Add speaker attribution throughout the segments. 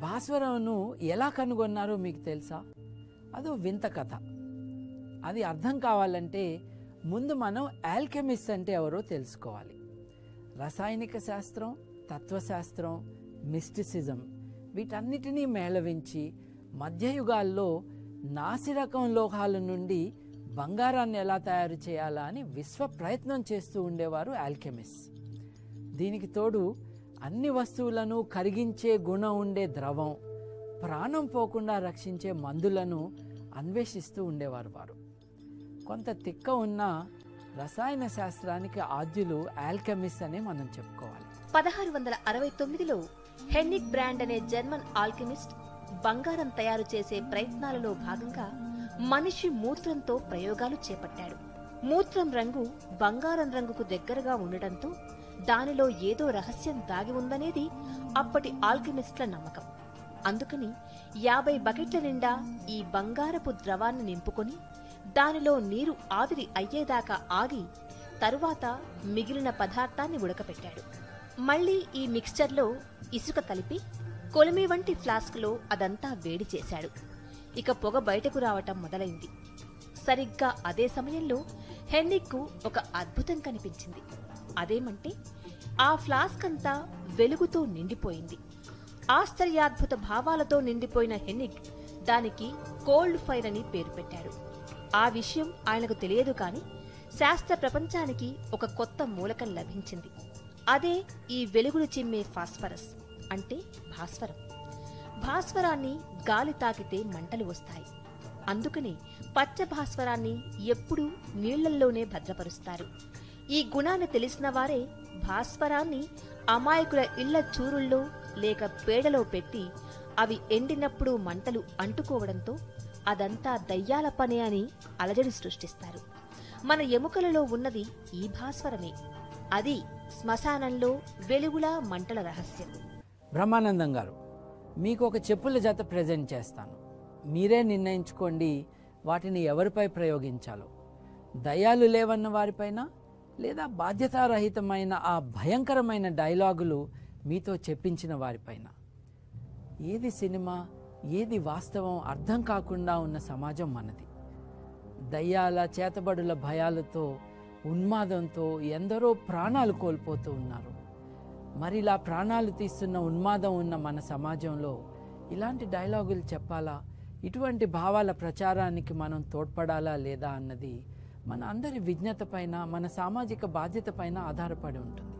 Speaker 1: భాస్వరంను ఎలా కనుగొన్నారో మీకు తెలుసా అదో వింత కథ అది అర్థం కావాలంటే ముందు మనం ఆల్కెమిస్ట్ అంటే ఎవరో తెలుసుకోవాలి రసాయనిక శాస్త్రం తత్వశాస్త్రం మిస్టిసిజం వీటన్నిటినీ మేళవించి మధ్యయుగాల్లో నాసిరకం లోహాల నుండి బంగారాన్ని ఎలా తయారు చేయాలా అని విశ్వ ప్రయత్నం చేస్తూ ఉండేవారు ఆల్కెమిస్ట్ దీనికి తోడు అన్ని వస్తువులను కరిగించే గుణం ఉండే ద్రవం ప్రాణం పోకుండా రక్షించే మందులను అన్వేషిస్తూ ఉండేవారు వారు కొంత తిక్క ఉన్న రసాయన శాస్త్రానికి ఆద్యులు ఆల్కెమిస్ట్ అనే మనం చెప్పుకోవాలి
Speaker 2: పదహారు వందల అరవై తొమ్మిదిలో హెన్నిక్ బ్రాండ్ అనే జర్మన్ ఆల్కెమిస్ట్ బంగారం తయారు చేసే ప్రయత్నాలలో భాగంగా మనిషి మూత్రంతో ప్రయోగాలు చేపట్టాడు మూత్రం రంగు బంగారం రంగుకు దగ్గరగా ఉండటంతో దానిలో ఏదో రహస్యం దాగి ఉందనేది అప్పటి ఆల్కెమిస్ట్ల నమ్మకం అందుకని యాభై బకెట్ల నిండా ఈ బంగారపు ద్రవాన్ని నింపుకొని దానిలో నీరు ఆవిరి అయ్యేదాకా ఆగి తరువాత మిగిలిన పదార్థాన్ని ఉడకపెట్టాడు మళ్ళీ ఈ మిక్స్చర్లో ఇసుక కలిపి కొలిమి వంటి ఫ్లాస్క్లో అదంతా వేడి చేశాడు ఇక పొగ బయటకు రావటం మొదలైంది సరిగ్గా అదే సమయంలో హెన్నిక్కు ఒక అద్భుతం కనిపించింది అదేమంటే ఆ ఫ్లాస్క్ అంతా వెలుగుతో నిండిపోయింది ఆశ్చర్యాద్భుత భావాలతో నిండిపోయిన హెన్నిక్ దానికి కోల్డ్ ఫైర్ అని పేరు పెట్టాడు ఆ విషయం ఆయనకు తెలియదు కాని శాస్త్ర ప్రపంచానికి ఒక కొత్త మూలకం లభించింది అదే ఈ వెలుగులు చిమ్మే ఫాస్ఫరస్ అంటే భాస్వరం భాస్వరాన్ని గాలి తాకితే మంటలు వస్తాయి అందుకని పచ్చ భాస్వరాన్ని ఎప్పుడూ నీళ్లల్లోనే భద్రపరుస్తారు ఈ గుణాన్ని తెలిసిన వారే భాస్వరాన్ని అమాయకుల ఇళ్ల చూరుల్లో లేక పేడలో పెట్టి అవి ఎండినప్పుడు మంటలు అంటుకోవడంతో అదంతా దయ్యాల పనే అని అలజడి సృష్టిస్తారు మన ఎముకలలో ఉన్నది ఈ భాస్వరమే అది శ్మశానంలో వెలుగులా మంటల రహస్యం
Speaker 1: బ్రహ్మానందం గారు మీకు ఒక చెప్పుల జత ప్రజెంట్ చేస్తాను మీరే నిర్ణయించుకోండి వాటిని ఎవరిపై ప్రయోగించాలో దయాలు లేవన్న వారిపైన లేదా బాధ్యతారహితమైన ఆ భయంకరమైన డైలాగులు మీతో చెప్పించిన వారిపైన ఏది సినిమా ఏది వాస్తవం అర్థం కాకుండా ఉన్న సమాజం మనది దయ్యాల చేతబడుల భయాలతో ఉన్మాదంతో ఎందరో ప్రాణాలు కోల్పోతూ ఉన్నారు మరి ఇలా ప్రాణాలు తీస్తున్న ఉన్మాదం ఉన్న మన సమాజంలో ఇలాంటి డైలాగులు చెప్పాలా ఇటువంటి భావాల ప్రచారానికి మనం తోడ్పడాలా లేదా అన్నది మన అందరి విజ్ఞత పైన మన సామాజిక బాధ్యత పైన ఆధారపడి ఉంటుంది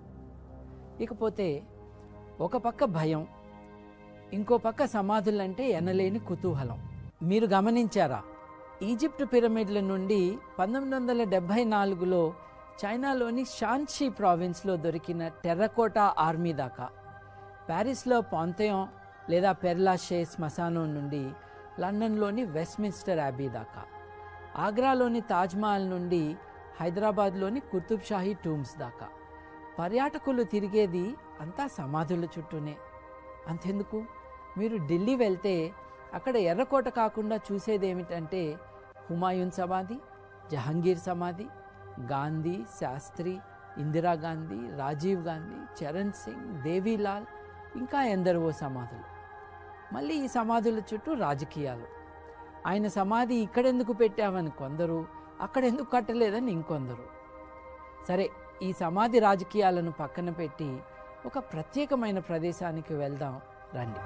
Speaker 1: ఇకపోతే ఒక పక్క భయం ఇంకో పక్క సమాధులంటే ఎనలేని కుతూహలం మీరు గమనించారా ఈజిప్ట్ పిరమిడ్ల నుండి పంతొమ్మిది వందల డెబ్భై నాలుగులో చైనాలోని షాన్షీ ప్రావిన్స్లో దొరికిన టెర్రకోటా ఆర్మీ దాకా ప్యారిస్లో పాంథయోన్ లేదా పెర్లాషే శ్మశానం నుండి లండన్లోని వెస్ట్మిన్స్టర్ యాబీ దాకా ఆగ్రాలోని తాజ్మహల్ నుండి హైదరాబాద్లోని కుతుబ్ షాహీ టూమ్స్ దాకా పర్యాటకులు తిరిగేది అంతా సమాధుల చుట్టూనే అంతెందుకు మీరు ఢిల్లీ వెళ్తే అక్కడ ఎర్రకోట కాకుండా చూసేది ఏమిటంటే హుమాయూన్ సమాధి జహంగీర్ సమాధి గాంధీ శాస్త్రి ఇందిరాగాంధీ రాజీవ్ గాంధీ చరణ్ సింగ్ దేవీలాల్ ఇంకా ఎందరో సమాధులు మళ్ళీ ఈ సమాధుల చుట్టూ రాజకీయాలు ఆయన సమాధి ఇక్కడెందుకు పెట్టామని కొందరు అక్కడెందుకు కట్టలేదని ఇంకొందరు సరే ఈ సమాధి రాజకీయాలను పక్కన పెట్టి ఒక ప్రత్యేకమైన ప్రదేశానికి వెళ్దాం రండి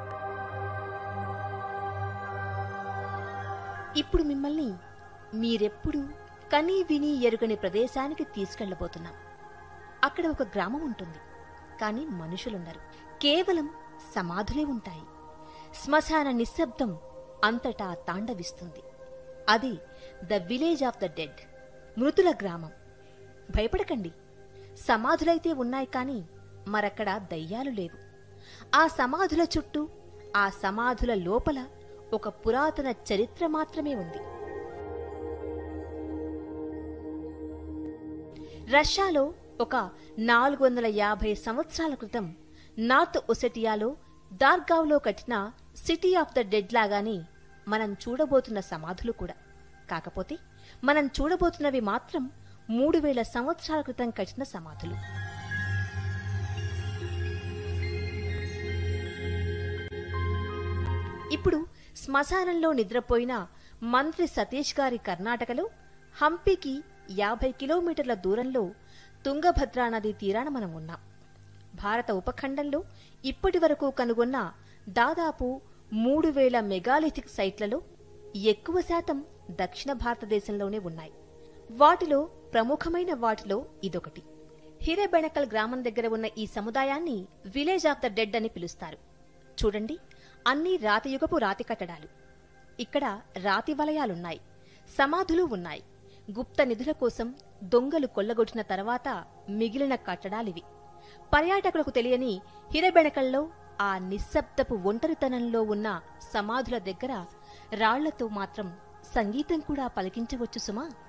Speaker 2: ఇప్పుడు మిమ్మల్ని మీరెప్పుడు కనీ విని ఎరుగని ప్రదేశానికి తీసుకెళ్లబోతున్నాం అక్కడ ఒక గ్రామం ఉంటుంది కానీ మనుషులుండరు కేవలం సమాధులే ఉంటాయి శ్మశాన నిశ్శబ్దం అంతటా తాండవిస్తుంది అది the village of the dead మృతుల గ్రామం భయపడకండి సమాధులైతే ఉన్నాయి కాని మరక్కడ దయ్యాలు లేవు ఆ సమాధుల చుట్టూ ఆ సమాధుల లోపల ఒక పురాతన చరిత్ర మాత్రమే ఉంది రష్యాలో ఒక నాలుగు వందల యాభై సంవత్సరాల క్రితం నార్త్ ఒసెటియాలో దార్గావ్లో కట్టిన సిటీ ఆఫ్ ద డెడ్ లాగానే మనం చూడబోతున్న సమాధులు కూడా కాకపోతే మనం చూడబోతున్నవి మాత్రం మూడు వేల సంవత్సరాల క్రితం కట్టిన సమాధులు ఇప్పుడు శ్మశానంలో నిద్రపోయిన మంత్రి సతీష్ గారి కర్ణాటకలో హంపీకి యాభై కిలోమీటర్ల దూరంలో తుంగభద్రా నది తీరాన మనం ఉన్నాం భారత ఉపఖండంలో ఇప్పటి వరకు కనుగొన్న దాదాపు మూడు వేల మెగాలిథిక్ సైట్లలో ఎక్కువ శాతం దక్షిణ భారతదేశంలోనే ఉన్నాయి వాటిలో ప్రముఖమైన వాటిలో ఇదొకటి హిరేబెణకల్ గ్రామం దగ్గర ఉన్న ఈ సముదాయాన్ని విలేజ్ ఆఫ్ ద డెడ్ అని పిలుస్తారు చూడండి అన్ని రాతియుగపు రాతి కట్టడాలు ఇక్కడ రాతి వలయాలున్నాయి సమాధులు ఉన్నాయి గుప్త నిధుల కోసం దొంగలు కొల్లగొట్టిన తర్వాత మిగిలిన కట్టడాలివి పర్యాటకులకు తెలియని హిరబెణకల్లో ఆ నిశ్శబ్దపు ఒంటరితనంలో ఉన్న సమాధుల దగ్గర రాళ్లతో మాత్రం సంగీతం కూడా పలికించవచ్చు సుమా